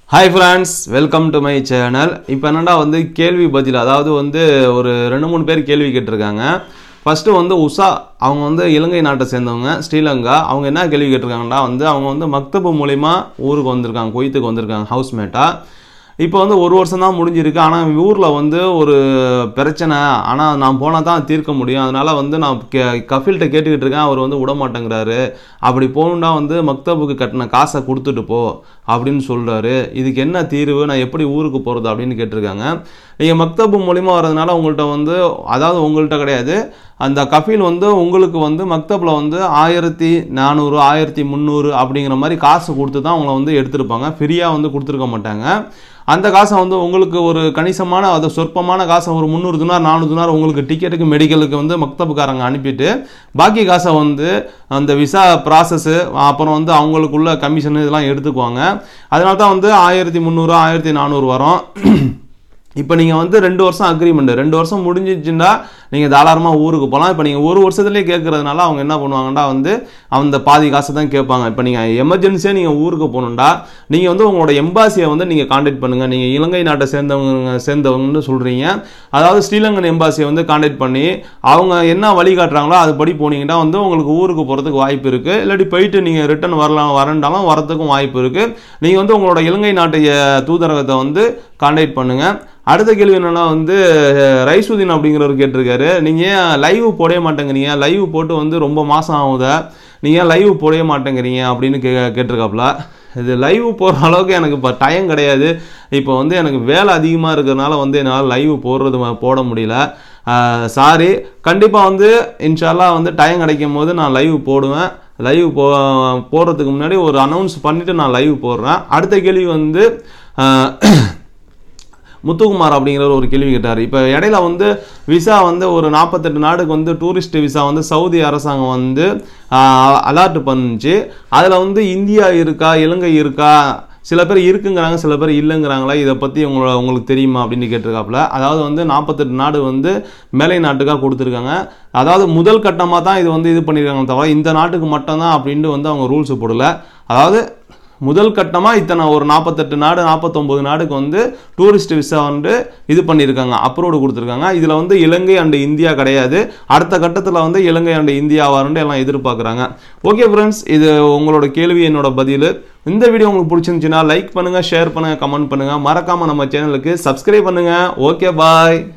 hi friends welcome to my channel இப்போ என்னடா வந்து கேள்வி பதில் அதாவது வந்து ஒரு ரெண்டு மூணு பேர் கேள்வி கேட்டிருக்காங்க ஃபஸ்ட்டு வந்து உஷா அவங்க வந்து இலங்கை நாட்டை சேர்ந்தவங்க ஸ்ரீலங்கா அவங்க என்ன கேள்வி கேட்டிருக்காங்கன்னா வந்து அவங்க வந்து மக்தபு மூலிமா ஊருக்கு வந்திருக்காங்க குவைத்துக்கு வந்திருக்காங்க ஹவுஸ்மேட்டாக இப்போ வந்து ஒரு வருஷம் தான் முடிஞ்சிருக்கு ஆனால் ஊரில் வந்து ஒரு பிரச்சனை ஆனால் நான் போனால் தான் தீர்க்க முடியும் அதனால் வந்து நான் கே கஃபில்கிட்ட கேட்டுக்கிட்டு இருக்கேன் அவர் வந்து விட மாட்டேங்கிறாரு அப்படி போகணுன்னா வந்து மக்தபுக்கு கட்டின காசை கொடுத்துட்டு போ அப்படின்னு சொல்கிறாரு இதுக்கு என்ன தீர்வு நான் எப்படி ஊருக்கு போகிறது அப்படின்னு கேட்டிருக்காங்க நீங்கள் மக்தபு மூலிமா வர்றதுனால உங்கள்கிட்ட வந்து அதாவது உங்கள்கிட்ட கிடையாது அந்த கஃபீல் வந்து உங்களுக்கு வந்து மக்தபில் வந்து ஆயிரத்தி நானூறு ஆயிரத்தி முந்நூறு அப்படிங்கிற மாதிரி காசு கொடுத்து தான் உங்களை வந்து எடுத்திருப்பாங்க ஃப்ரீயாக வந்து கொடுத்துருக்க மாட்டாங்க அந்த காசை வந்து உங்களுக்கு ஒரு கணிசமான அது சொற்பமான காசை ஒரு முந்நூறு தினார் நானூறு தினார் உங்களுக்கு டிக்கெட்டுக்கு மெடிக்கலுக்கு வந்து மக்தபுக்காரங்க அனுப்பிட்டு பாக்கி காசை வந்து அந்த விசா ப்ராசஸ்ஸு அப்புறம் வந்து அவங்களுக்குள்ள கமிஷன் இதெல்லாம் எடுத்துக்குவாங்க அதனால தான் வந்து ஆயிரத்தி முந்நூறு ஆயிரத்தி நானூறு வரும் இப்போ நீங்கள் வந்து ரெண்டு வருஷம் அக்ரிமெண்ட் ரெண்டு வருஷம் முடிஞ்சிச்சுன்னா நீங்கள் தாராளமாக ஊருக்கு போகலாம் இப்போ நீங்கள் ஒரு வருஷத்துலேயே கேட்குறதுனால அவங்க என்ன பண்ணுவாங்கன்னா வந்து அந்த பாதி காசை தான் கேட்பாங்க இப்போ நீங்கள் எமர்ஜென்சியாக நீங்கள் ஊருக்கு போகணுண்டா நீங்கள் வந்து உங்களோட எம்பாசியை வந்து நீங்கள் காண்டாக்ட் பண்ணுங்கள் நீங்கள் இலங்கை நாட்டை சேர்ந்தவங்க சேர்ந்தவங்கன்னு சொல்கிறீங்க அதாவது ஸ்ரீலங்கன் எம்பாசியை வந்து காண்டாக்ட் பண்ணி அவங்க என்ன வழி காட்டுறாங்களோ அதுபடி போனீங்கன்னா வந்து உங்களுக்கு ஊருக்கு போகிறதுக்கு வாய்ப்பு இருக்குது இல்லாட்டி போயிட்டு நீங்கள் ரிட்டர்ன் வரலாம் வரண்டாலும் வரத்துக்கும் வாய்ப்பு இருக்குது நீங்கள் வந்து உங்களோட இலங்கை நாட்டைய தூதரகத்தை வந்து காண்டாக்ட் பண்ணுங்கள் அடுத்த கேள்வி என்னன்னா வந்து ரைசுதீன் அப்படிங்கிறவர் கேட்டிருக்காரு நீங்கள் ஏன் லைவ் போடவே மாட்டேங்கிறீங்க லைவ் போட்டு வந்து ரொம்ப மாதம் ஆகுதா நீங்கள் ஏன் லைவ் போடவே மாட்டேங்கிறீங்க அப்படின்னு கே கேட்டிருக்காப்புல இது லைவ் போடுற அளவுக்கு எனக்கு இப்போ டைம் கிடையாது இப்போ வந்து எனக்கு வேலை அதிகமாக இருக்கிறதுனால வந்து என்னால் லைவ் போடுறது ம- போட முடியல சாரி கண்டிப்பாக வந்து இன்ஷால்லா வந்து டைம் கிடைக்கும் போது நான் லைவ் போடுவேன் லைவ் போ போடுறதுக்கு முன்னாடி ஒரு அனௌன்ஸ் பண்ணிவிட்டு நான் லைவ் போடுறேன் அடுத்த கேள்வி வந்து ஆஹ், முத்துக்குமார் அப்படிங்கிற ஒரு கேள்வி கேட்டார் இப்போ இடையில வந்து விசா வந்து ஒரு நாற்பத்தெட்டு நாடுக்கு வந்து டூரிஸ்ட் விசா வந்து சவுதி அரசாங்கம் வந்து அலாட் பண்ணுச்சு அதில் வந்து இந்தியா இருக்கா இலங்கை இருக்கா சில பேர் இருக்குங்கிறாங்க சில பேர் இல்லைங்கிறாங்களா இதை பற்றி உங்களோட உங்களுக்கு தெரியுமா அப்படின்னு கேட்டிருக்காப்புல அதாவது வந்து நாற்பத்தெட்டு நாடு வந்து மேலை நாட்டுக்காக கொடுத்துருக்காங்க அதாவது முதல் கட்டமாக தான் இது வந்து இது பண்ணியிருக்காங்க தவிர இந்த நாட்டுக்கு மட்டும்தான் அப்படின்ட்டு வந்து அவங்க ரூல்ஸ் போடல அதாவது முதல் கட்டமாக இத்தனை ஒரு நாற்பத்தெட்டு நாடு நாற்பத்தொம்பது நாடுக்கு வந்து டூரிஸ்ட் விசா வந்து இது பண்ணியிருக்காங்க அப்ரூவ்டு கொடுத்துருக்காங்க இதில் வந்து இலங்கை அண்டு இந்தியா கிடையாது அடுத்த கட்டத்தில் வந்து இலங்கை அண்டு இந்தியா வரண்டு எல்லாம் எதிர்பார்க்குறாங்க ஓகே ஃப்ரெண்ட்ஸ் இது உங்களோட கேள்வி என்னோட பதில் இந்த வீடியோ உங்களுக்கு பிடிச்சிருந்துச்சுன்னா லைக் பண்ணுங்கள் ஷேர் பண்ணுங்கள் கமெண்ட் பண்ணுங்கள் மறக்காமல் நம்ம சேனலுக்கு சப்ஸ்கிரைப் பண்ணுங்கள் ஓகே பாய்